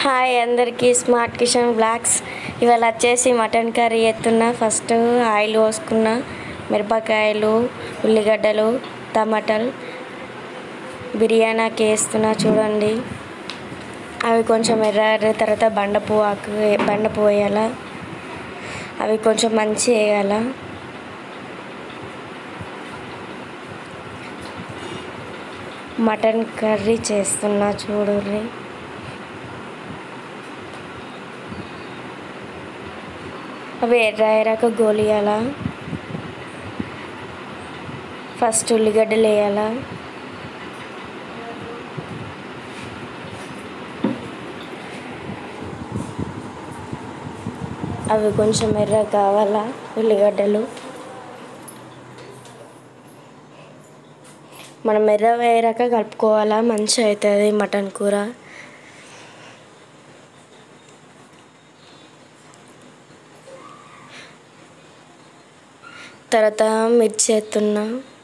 Hi అందరికీ smart kitchen blogs ఇవాళ వచ్చేసి మటన్ కర్రీ ఎత్తున్నా ఫస్ట్ ఆయిల్ పోసుకున్న మిరపకాయలు ఉల్లిగడ్డలు టమాటాలు బిర్యానీకి వేస్తున్నా చూడండి అవి కొంచెం ఎర్ర తర్వాత బండ పువ్వు ఆకు బండ పువ్వు వేయాల అవి కొంచెం మంచి వేయాల మటన్ కర్రీ చేస్తున్నా చూడండి అవి ఎర్ర ఎర్రక గోలియాల ఫస్ట్ ఉల్లిగడ్డలు వేయాల అవి కొంచెం ఎర్ర కావాలా ఉల్లిగడ్డలు మనం ఎర్ర వేయరాక కలుపుకోవాలా మంచిగా అవుతుంది మటన్ కూర తర్వాత మిర్చి ఎత్తున్నా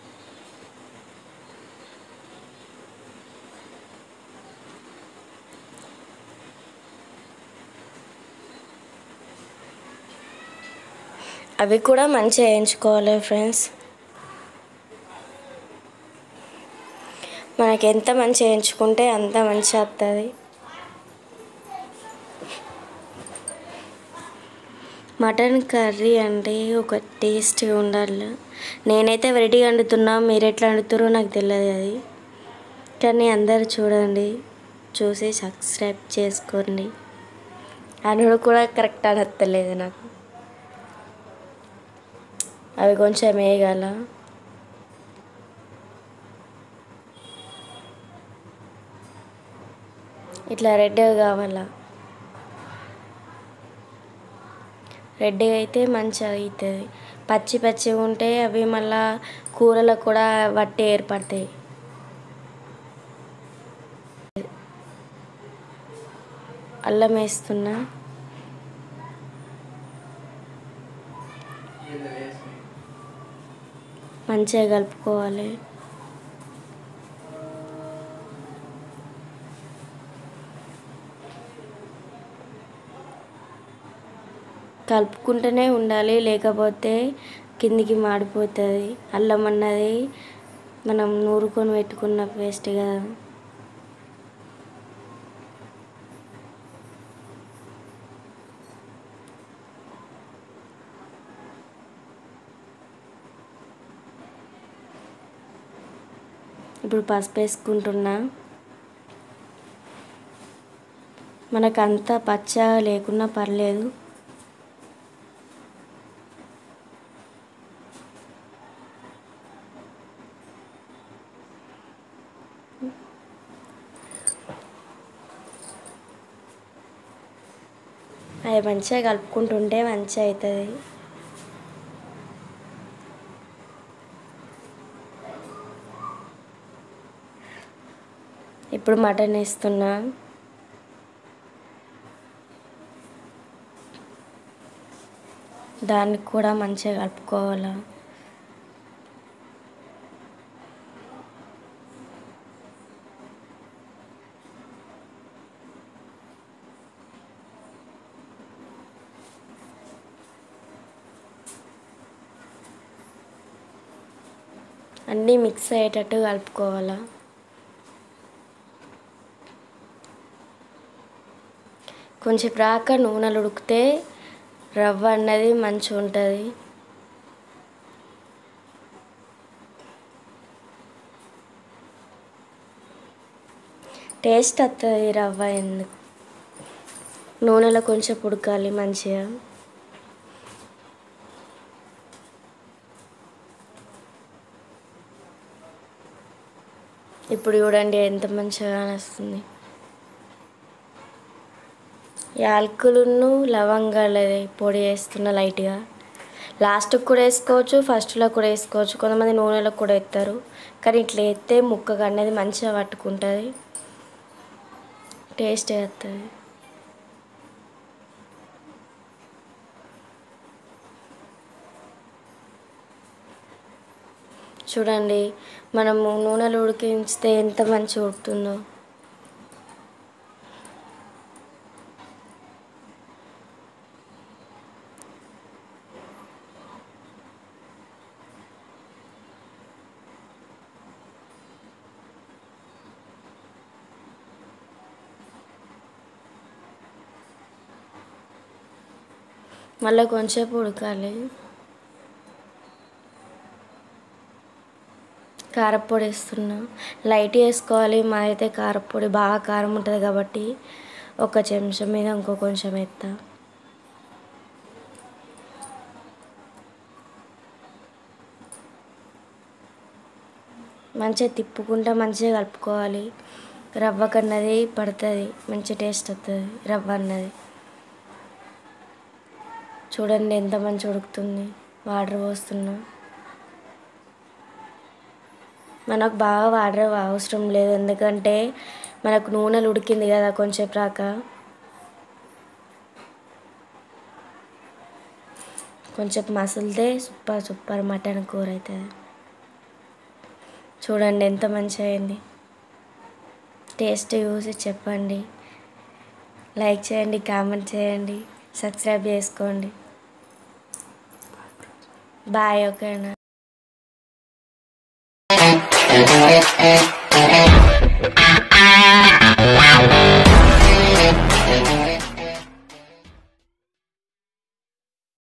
అవి కూడా మంచిగా వేయించుకోవాలి ఫ్రెండ్స్ మనకి ఎంత మంచిగా వేయించుకుంటే అంత మంచిగా వస్తుంది మటన్ కర్రీ అంటే ఒక టేస్ట్ ఉండాలి నేనైతే వెరైటీగా వండుతున్నా మీరు ఎట్లా వండుతారో నాకు తెలియదు అది కానీ అందరు చూడండి చూసి సబ్స్క్రైబ్ చేసుకోండి అనుడు కూడా కరెక్ట్ అనత్తలేదు నాకు అవి కొంచెం వేయగల ఇట్లా రెడ్గా కావాలా రెడ్గా అయితే మంచిగా అవుతుంది పచ్చి పచ్చిగా ఉంటే అవి మళ్ళా కూరలకు కూడా వట్టి ఏర్పడతాయి అల్లం వేస్తున్నా మంచిగా కలుపుకోవాలి కలుపుకుంటూనే ఉండాలి లేకపోతే కిందికి మాడిపోతుంది అల్లం అన్నది మనం నూరుకొని పెట్టుకున్న పేస్ట్ కదా ఇప్పుడు పసుపు వేసుకుంటున్నా మనకు అంత పచ్చగా లేకున్నా పర్లేదు అవి మంచిగా కలుపుకుంటుంటే మంచిగా అవుతుంది ఇప్పుడు మటన్ వేస్తున్నా దానికి కూడా మంచిగా కలుపుకోవాలి అన్నీ మిక్స్ అయ్యేటట్టు కలుపుకోవాలా కొంచెం రాక నూనెలు ఉడికితే రవ్వ అన్నది మంచిగా ఉంటుంది టేస్ట్ వస్తుంది రవ్వ ఎందుకు నూనెలో కొంచెం ఉడకాలి మంచిగా ఇప్పుడు చూడండి ఎంత మంచిగా వస్తుంది యాలకులను లవంగాలు పొడి వేస్తున్న లైట్గా లాస్ట్కి కూడా వేసుకోవచ్చు ఫస్ట్లో కూడా వేసుకోవచ్చు కొంతమంది నూనెలో కూడా వేస్తారు కానీ ఇట్లా వేస్తే ముక్కగా అనేది మంచిగా పట్టుకుంటుంది టేస్ట్ వేస్తుంది చూడండి మనము నూనెలు ఉడికించితే ఎంత మంచిగా ఉడుకుతుందో మళ్ళీ కొంచెంసేపు ఉడకాలి కారపొడి వేస్తున్నా లైట్ వేసుకోవాలి మా అయితే కారపొడి బాగా కారం ఉంటుంది కాబట్టి ఒక చెంచా మీద ఇంకో కొంచెం వేస్తా మంచిగా తిప్పుకుంటా మంచిగా కలుపుకోవాలి రవ్వ కన్నది పడుతుంది మంచి టేస్ట్ వస్తుంది రవ్వ అన్నది చూడండి ఎంత మంచి ఉడుకుతుంది వాటర్ పోస్తున్నా మనకు బాగా వాటర్ అవసరం లేదు ఎందుకంటే మనకు నూనెలు ఉడికింది కదా కొంచెం రాక కొంచెం మసిలితే సూపర్ సూపర్ మటన్ కూర అవుతుంది చూడండి ఎంత మంచిగా అయింది టేస్ట్ చూసి చెప్పండి లైక్ చేయండి కామెంట్ చేయండి సబ్స్క్రైబ్ చేసుకోండి బాయ్ ఓకేనా Thank you.